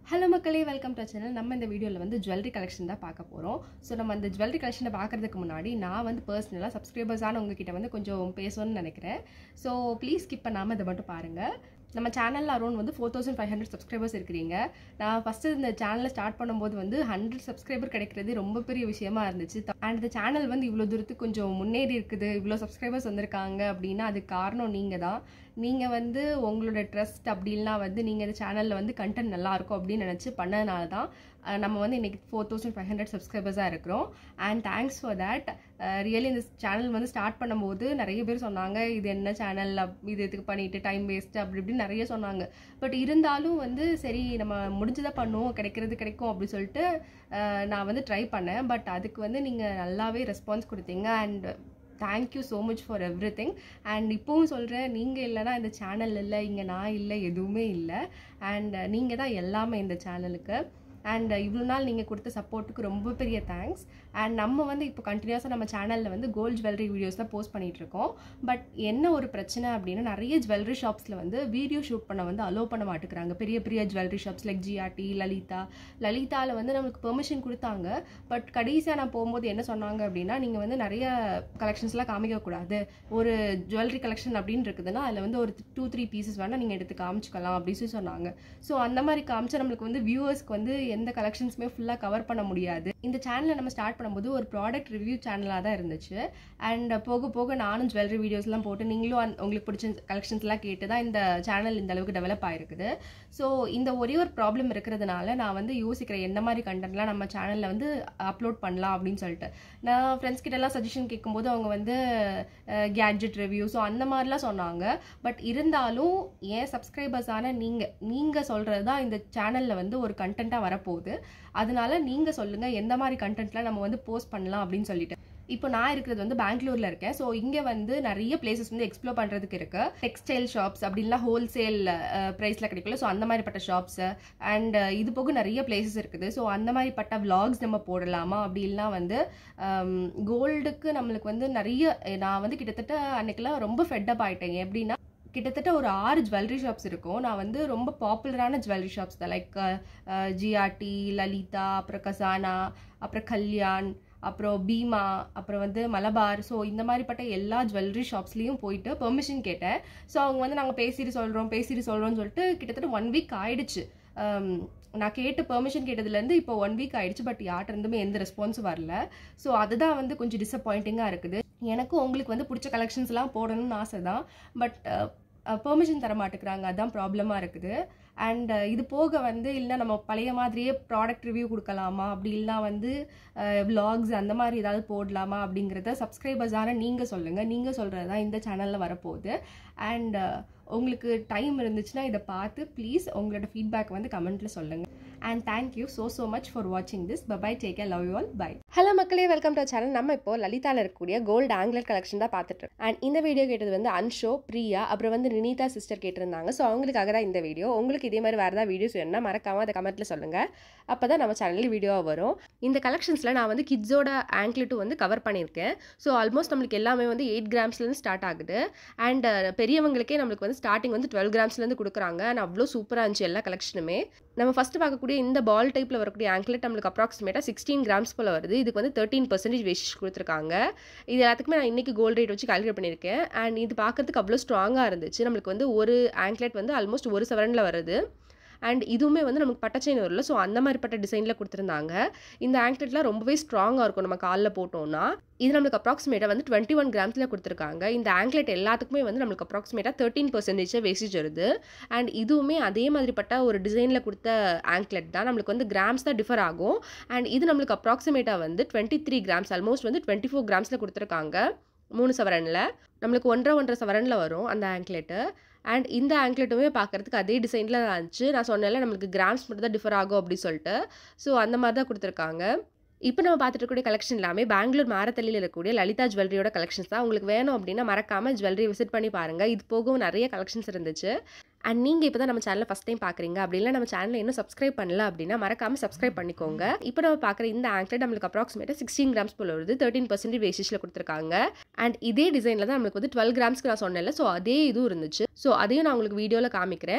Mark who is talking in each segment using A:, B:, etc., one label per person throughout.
A: Hello மக்களே welcome to channel நம்ம இந்த வீடியோவில் வந்து ஜுவல்லரி கலெக்ஷன் தான் பார்க்க போகிறோம் ஸோ நம்ம அந்த ஜுவல்லரி கலெக்ஷனை பார்க்கறதுக்கு முன்னாடி நான் வந்து பர்சனலாக சப்ஸ்கிரைபர்ஸான உங்ககிட்ட வந்து கொஞ்சம் பேசணும்னு நினைக்கிறேன் ஸோ ப்ளீஸ் ஸ்கிப் பண்ணாமல் இதை மட்டும் பாருங்கள் நம்ம சேனலில் அரௌண்ட் வந்து four thousand five hundred subscribers இருக்கிறீங்க நான் ஃபஸ்ட்டு இந்த சேனலை ஸ்டார்ட் பண்ணும்போது வந்து ஹண்ட்ரட் சப்ஸ்கிரைபர் கிடைக்கிறது ரொம்ப பெரிய விஷயமா இருந்துச்சு அண்ட் இந்த சேனல் வந்து இவ்வளோ தூரத்துக்கு கொஞ்சம் முன்னேறி இருக்குது இவ்வளோ சப்ஸ்கிரைபர்ஸ் வந்திருக்காங்க அப்படின்னா அதுக்கு காரணம் நீங்கள் தான் நீங்கள் வந்து உங்களோட ட்ரஸ்ட் அப்படின்லாம் வந்து நீங்கள் இந்த சேனலில் வந்து கண்டென்ட் நல்லா இருக்கும் அப்படின்னு நினச்சி பண்ணதுனால தான் அஹ் நம்ம வந்து இன்றைக்கி ஃபோர் தௌசண்ட் ஃபைவ் ஹண்ட்ரட் சப்ஸ்கிரைபர்ஸாக இருக்கிறோம் and thanks for that really இந்த சேனல் வந்து ஸ்டார்ட் பண்ணும்போது நிறைய பேர் சொன்னாங்க இது என்ன சேனல் இது இதுக்கு பண்ணிட்டு டைம் வேஸ்ட் அப்படி இப்படின்னு நிறைய சொன்னாங்க பட் இருந்தாலும் வந்து சரி நம்ம முடிஞ்சதை பண்ணுவோம் கிடைக்கிறது கிடைக்கும் அப்படி சொல்லிட்டு அஹ் நான் வந்து ட்ரை பண்ணேன் பட் அதுக்கு வந்து நீங்கள் நல்லாவே ரெஸ்பான்ஸ் கொடுத்தீங்க and thank you so much for everything and இப்போவும் சொல்கிறேன் நீங்கள் இல்லைனா இந்த சேனல் இல்லை இங்கே நான் இல்லை எதுவுமே இல்லை அண்ட் நீங்கள் தான் எல்லாமே இந்த சேனலுக்கு அண்ட் இவ்வளோ நாள் நீங்கள் கொடுத்த சப்போர்ட்டுக்கு ரொம்ப பெரிய தேங்க்ஸ் அண்ட் நம்ம வந்து இப்போ கண்டினியூஸாக நம்ம சேனலில் வந்து கோல்ட் ஜுவல்லரி வீடியோஸ் தான் போஸ்ட் பண்ணிகிட்ருக்கோம் பட் என்ன ஒரு பிரச்சனை அப்படின்னா நிறைய ஜுவல்லரி ஷாப்ஸில் வந்து வீடியோ ஷூட் பண்ண வந்து அலோவ் பண்ண மாட்டேங்கிறாங்க பெரிய பெரிய jewellery shops like GRT Lalitha லலிதாவில் வந்து நம்மளுக்கு பெர்மிஷன் கொடுத்தாங்க பட் கடைசியாக நான் போகும்போது என்ன சொன்னாங்க அப்படின்னா நீங்கள் வந்து நிறைய கலெக்ஷன்ஸ்லாம் காமிக்கக்கூடாது ஒரு ஜுவல்லரி கலெக்ஷன் அப்படின்னு இருக்குதுன்னா அதில் வந்து ஒரு டூ த்ரீ பீசஸ் வேணால் நீங்கள் எடுத்து காமிச்சிக்கலாம் அப்படின்னு சொல்லி சொன்னாங்க ஸோ அந்த மாதிரி காமிச்சா நம்மளுக்கு வந்து வியூவர்ஸ்க்கு வந்து எந்த கலெக்ஷன்ஸுமே ஃபுல்லாக கவர் பண்ண முடியாது இந்த சேனலை நம்ம ஸ்டார்ட் பண்ணும்போது ஒரு ப்ராடக்ட் ரிவ்யூ சேனலாக தான் இருந்துச்சு அண்ட் போக போக நானும் ஜுவல்லரி வீடியோஸ்லாம் போட்டு நீங்களும் அந்த- உங்களுக்கு பிடிச்ச கலெக்ஷன்ஸ்லாம் கேட்டு தான் இந்த சேனல் இந்த அளவுக்கு டெவலப் ஆயிருக்குது ஸோ இந்த ஒரே ஒரு ப்ராப்ளம் இருக்கிறதுனால நான் வந்து யோசிக்கிறேன் எந்த மாதிரி கண்டென்ட்லாம் நம்ம சேனலில் வந்து அப்லோட் பண்ணலாம் அப்படின்னு சொல்லிட்டு நான் ஃப்ரெண்ட்ஸ் கிட்டலாம் சஜஷன் கேட்கும்போது அவங்க வந்து கேட்ஜெட் ரிவ்யூ ஸோ அந்த மாதிரிலாம் சொன்னாங்க பட் இருந்தாலும் ஏன் சப்ஸ்கிரைபர்ஸான நீங்கள் நீங்கள் சொல்கிறது தான் இந்த சேனலில் வந்து ஒரு கண்டென்ட்டாக வரப்போகுது அதனால நீங்கள் சொல்லுங்கள் எந்த மாதிரி கண்டென்ட்லாம் நம்ம வந்து போஸ்ட் பண்ணலாம் அப்படின்னு சொல்லிட்டு இப்போ நான் இருக்கிறது வந்து பெங்களூர்ல இருக்கேன் ஸோ இங்கே வந்து நிறைய பிளேசஸ் வந்து எக்ஸ்ப்ளோர் பண்ணுறதுக்கு இருக்கு டெக்ஸ்டைல் ஷாப்ஸ் அப்படின்லாம் ஹோல்சேல் ப்ரைஸில் கிடைக்கல ஸோ அந்த மாதிரிப்பட்ட ஷாப்ஸ் அண்ட் இது போக நிறைய பிளேசஸ் இருக்குது ஸோ அந்த மாதிரிப்பட்ட vlogs நம்ம போடலாமா அப்படின்லாம் வந்து கோல்டுக்கு நம்மளுக்கு வந்து நிறைய நான் வந்து கிட்டத்தட்ட அன்னைக்கெல்லாம் ரொம்ப ஃபெட்டப் ஆயிட்டேன் எப்படின்னா கிட்டத்தட்ட ஒரு ஆறு ஜுவல்லரி ஷாப்ஸ் இருக்கும் நான் வந்து ரொம்ப பாப்புலரான ஜுவல்லரி ஷாப்ஸ் தான் லைக் ஜிஆர்டி லலிதா அப்புறம் கசானா அப்புறம் கல்யாண் அப்புறம் பீமா அப்புறம் வந்து மலபார் ஸோ இந்த மாதிரிப்பட்ட எல்லா ஜுவல்லரி ஷாப்ஸ்லேயும் போயிட்டு பெர்மிஷன் கேட்டேன் ஸோ அவங்க வந்து நாங்கள் பேசிட்டு சொல்கிறோம் பேசிட்டு சொல்கிறோம்னு சொல்லிட்டு கிட்டத்தட்ட ஒன் வீக் ஆயிடுச்சு Um, நான் கேட்டு பெர்மிஷன் கேட்டதுலேருந்து இப்போ ஒன் வீக் ஆயிடுச்சு பட் யார்கிட்ட இருந்துமே எந்த ரெஸ்பான்ஸும் வரல ஸோ அதுதான் வந்து கொஞ்சம் டிசப்பாயிண்டிங்காக இருக்குது எனக்கும் உங்களுக்கு வந்து பிடிச்ச கலெக்ஷன்ஸ்லாம் போடணும்னு ஆசை தான் பட் பெர்மிஷன் தர மாட்டேங்கிறாங்க அதுதான் ப்ராப்ளமாக இருக்குது அண்ட் இது போக வந்து இல்லைன்னா நம்ம பழைய மாதிரியே ப்ராடக்ட் ரிவ்யூ கொடுக்கலாமா அப்படி இல்லைனா வந்து vlogs அந்த மாதிரி ஏதாவது போடலாமா அப்படிங்கிறத சப்ஸ்கிரைபர்ஸான நீங்கள் சொல்லுங்கள் நீங்கள் சொல்கிறது தான் இந்த சேனலில் வரப்போகுது அண்ட் உங்களுக்கு டைம் இருந்துச்சுன்னா இதை பார்த்து ப்ளீஸ் உங்களோட ஃபீட்பேக் வந்து கமெண்ட்டில் சொல்லுங்கள் and thank you so so much for வாட்சிங் this bye take care love you all bye hello மக்களே வெல்கம் டு சேனல் நம்ம இப்போ லலிதாவில் இருக்கக்கூடிய கோல்டு ஆங்கிலர் கலெக்ஷன் தான் பார்த்துட்டு இருக்கோம். அண்ட் இந்த வீடியோ கேட்டது வந்து அன்ஷோ பிரியா அப்புறம் வந்து நினிதா சிஸ்டர் கேட்டிருந்தாங்க ஸோ அவங்களுக்காக தான் இந்த வீடியோ உங்களுக்கு இதே மாதிரி வேறு ஏதாவது வீடியோஸ் வேணும்னா மறக்காம அதை கமெண்ட்டில் சொல்லுங்கள் அப்போ தான் நம்ம சேனலில் வீடியோ வரும் இந்த கலெக்ஷன்ஸில் நான் வந்து கிட்ஸோட ஆங்கிலட்டும் வந்து கவர் பண்ணியிருக்கேன் ஸோ ஆல்மோஸ்ட் நம்மளுக்கு எல்லாமே வந்து எயிட் கிராம்ஸ்லேருந்து ஸ்டார்ட் ஆகுது அண்ட் பெரியவங்களுக்கே நம்மளுக்கு வந்து ஸ்டார்டிங் வந்து டுவெல் கிராம்ஸ்லேருந்து கொடுக்குறாங்க அண்ட் அவ்வளோ சூப்பராக இருந்துச்சு எல்லா கலெக்ஷனுமே நம்ம ஃபஸ்ட்டு பார்க்கக்கூடிய இந்த பால் டைப்பில் வரக்கூடிய ஆங்கிலட் நம்மளுக்கு அப்ராக்சிமேட்டாக சிக்ஸ்டீன் கிராம்ஸ் போல் வருது இதுக்கு வந்து தேர்ட்டீன் பர்சன்டேஜ் வேஸ்ட் கொடுத்துருக்காங்க இது எல்லாத்துக்குமே நான் இன்றைக்கி கோல்ட் ரேட் வச்சு கால்குலேட் பண்ணியிருக்கேன் அண்ட் இது பார்க்கறதுக்கு அவ்வளோ ஸ்ட்ராங்காக இருந்துச்சு நம்மளுக்கு வந்து ஒரு ஆங்கிலட் வந்து ஆல்மோஸ்ட் ஒரு செவரனில் வருது அண்ட் இதுவுமே வந்து நமக்கு பட்ட செயின் வரல ஸோ அந்த மாதிரிப்பட்ட டிசைனில் கொடுத்துருந்தாங்க இந்த ஆங்க்லெட்லாம் ரொம்பவே ஸ்ட்ராங்காக இருக்கும் நம்ம காலில் போட்டோம்னா இது நம்மளுக்கு அப்ராக்சிமேட்டாக வந்து டுவெண்ட்டி ஒன் கிராம்ஸில் கொடுத்துருக்காங்க இந்த ஆங்க்லெட் எல்லாத்துக்குமே வந்து நம்மளுக்கு அப்ராக்சிமேட்டாக தேர்ட்டீன் பர்சன்டேஜ் வேஸ்டேஜ் வருது அண்ட் இதுவுமே அதே மாதிரிப்பட்ட ஒரு டிசைனில் கொடுத்த ஆங்க்லெட் தான் நம்மளுக்கு வந்து கிராம்ஸ் தான் டிஃபர் ஆகும் அண்ட் இது நம்மளுக்கு அப்ராக்சிமேட்டாக வந்து டுவெண்ட்டி த்ரீ கிராம்ஸ் ஆல்மோஸ்ட் வந்து டுவெண்ட்டி ஃபோர் கிராம்ஸில் கொடுத்துருக்காங்க மூணு சவரனில் நம்மளுக்கு ஒன்றரை ஒன்றரை சவரனில் வரும் அந்த ஆங்க்லெட்டு அண்ட் இந்த ஆங்க்லெட்டுமே பார்க்கறதுக்கு அதே டிசைனில் தான் இருந்துச்சு நான் சொன்னேன்ல நம்மளுக்கு கிராம்ஸ் மட்டும் தான் டிஃபர் ஆகும் அப்படி சொல்லிட்டு ஸோ அந்த மாதிரி தான் கொடுத்துருக்காங்க இப்போ நம்ம பார்த்துட்டு இருக்கக்கூடிய கலெக்ஷன் எல்லாமே பெங்களூர் மாரத்தள்ளியில் இருக்கக்கூடிய லலிதா ஜுவல்லரியோட கலெக்ஷன்ஸ் தான் உங்களுக்கு வேணும் அப்படின்னா மறக்காமல் ஜுவல்லரி விசிட் பண்ணி பாருங்கள் இது போகவும் நிறைய கலெக்ஷன்ஸ் இருந்துச்சு அண்ட் நீங்கள் இப்போ தான் நம்ம சேனலை ஃபஸ்ட் டைம் பார்க்குறீங்க அப்படி இல்லை நம்ம சேனலை இன்னும் சப்ஸ்கிரைப் பண்ணல அப்படின்னா மறக்காமல் சப்ஸ்கிரைப் பண்ணிக்கோங்க இப்போ நம்ம பார்க்குற இந்த ஆங்க்லெட் நம்மளுக்கு அப்ராக்சிமேட்டாக சிக்ஸ்டீன் கிராம்ஸ் போல வருது தேர்ட்டின் பர்சன்டேஜ் வேஸ்டேஜில் கொடுத்துருக்காங்க அண்ட் இதே டிசைனில் தான் நம்மளுக்கு வந்து டுவெல் கிராம்ஸ்க்கு நான் சொன்னேன்ல ஸோ அதே இதுவும் இருந்துச்சு ஸோ அதையும் நான் உங்களுக்கு வீடியோவில் காமிக்கிறேன்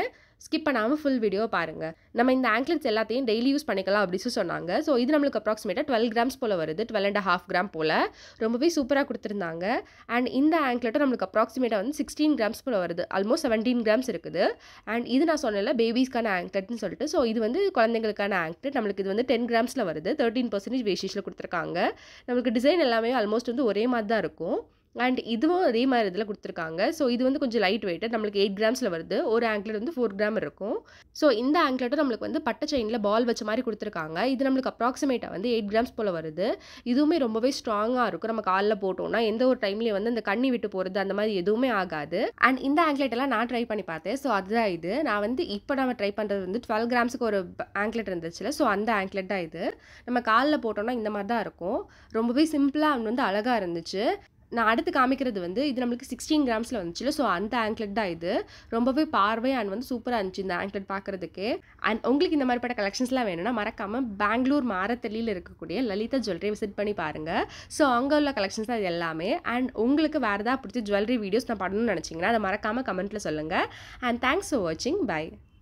A: ஸ்கிப் பண்ணாமல் ஃபுல் வீடியோ பாருங்கள் நம்ம இந்த ஆங்க்லெட்ஸ் எல்லாத்தையும் டெய்லி யூஸ் பண்ணிக்கலாம் அப்படின்னு சொன்னாங்க ஸோ இது நம்மளுக்கு அப்ராக்சிமேட்டாக டுவெல் கிராம்ஸ் போல் வருது டுவெல் அண்ட் ஹாஃப் கிராம் போல் ரொம்பவே சூப்பராக கொடுத்துருந்தாங்க அண்ட் இந்த ஆங்க்லெட்டும் நம்மளுக்கு அப்ராக்சிமேட்டாக வந்து சிக்ஸ்டீன் கிராம்ஸ் போல் வருது ஆல்மோஸ்ட் செவன்டீன் கிராம்ஸ் இருக்குது அண்ட் இது நான் சொன்னல பேபிஸ்க்கான ஆங்க்லெட்னு சொல்லிட்டு ஸோ இது வந்து குழந்தைங்களுக்கான ஆங்க்லெட் நம்மளுக்கு இது வந்து டென் கிராம்ஸில் வருது தேர்ட்டீன் பர்சன்டேஜ் வேஷிஸில் கொடுத்துருக்காங்க நம்மளுக்கு டிசைன் எல்லாமே ஆல்மோஸ்ட் வந்து ஒரே மாதிரி தான் இருக்கும் அண்ட் இதுவும் அதே மாதிரி இதில் கொடுத்துருக்காங்க ஸோ இது வந்து கொஞ்சம் லைட் வெயிட் நம்மளுக்கு எயிட் கிராம்ஸில் வருது ஒரு ஆங்க்லெட் வந்து ஃபோர் கிராம் இருக்கும் ஸோ இந்த ஆங்க்லெட்டும் நம்மளுக்கு வந்து பட்டை செயினில் பால் வச்ச மாதிரி கொடுத்துருக்காங்க இது நம்மளுக்கு அப்ராக்சிமேட்டாக வந்து எயிட் கிராம்ஸ் போல் வருது இதுவுமே ரொம்பவே ஸ்ட்ராங்காக இருக்கும் நம்ம காலில் போட்டோம்னா எந்த ஒரு டைம்லேயும் வந்து அந்த கண்ணி விட்டு போகிறது அந்த மாதிரி எதுவுமே ஆகாது அண்ட் இந்த ஆங்க்லெட் எல்லாம் நான் ட்ரை பண்ணி பார்த்தேன் ஸோ அதுதான் இது நான் வந்து இப்போ நம்ம ட்ரை பண்ணுறது வந்து டுவெல் கிராம்ஸுக்கு ஒரு ஆங்க்லெட் இருந்துச்சுல ஸோ அந்த ஆங்க்லெட் தான் இது நம்ம காலில் போட்டோம்னா இந்த மாதிரி தான் இருக்கும் ரொம்பவே சிம்பிளாக வந்து அழகாக இருந்துச்சு நான் அடுத்து காமிக்கிறது வந்து இது நம்மளுக்கு சிக்ஸ்டீன் கிராம்ஸில் வந்துச்சுல ஸோ அந்த ஆங்க்லெட் தான் இது ரொம்பவே பார்வை அண்ட் வந்து சூப்பராக இருந்துச்சு இந்த ஆங்க்லெட் பார்க்குறதுக்கு அண்ட் உங்களுக்கு இந்த மாதிரிப்பட்ட கலெக்ஷன்ஸ்லாம் வேணும்னா மறக்காமல் பெங்களூர் மாரத்தள்ளியில் இருக்கக்கூடிய லலிதா ஜுவல்லரி விசிட் பண்ணி பாருங்கள் ஸோ அங்கே உள்ள கலெக்ஷன்ஸ் தான் இது எல்லாமே அண்ட் உங்களுக்கு வேறு ஏதாவது பிடிச்ச ஜுவல்லரி வீடியோஸ் நான் பண்ணணும்னு நினச்சிங்கன்னா அதை மறக்காமல் கமெண்ட்டில் சொல்லுங்கள் அண்ட் தேங்க்ஸ் ஃபார் வாட்சிங் பை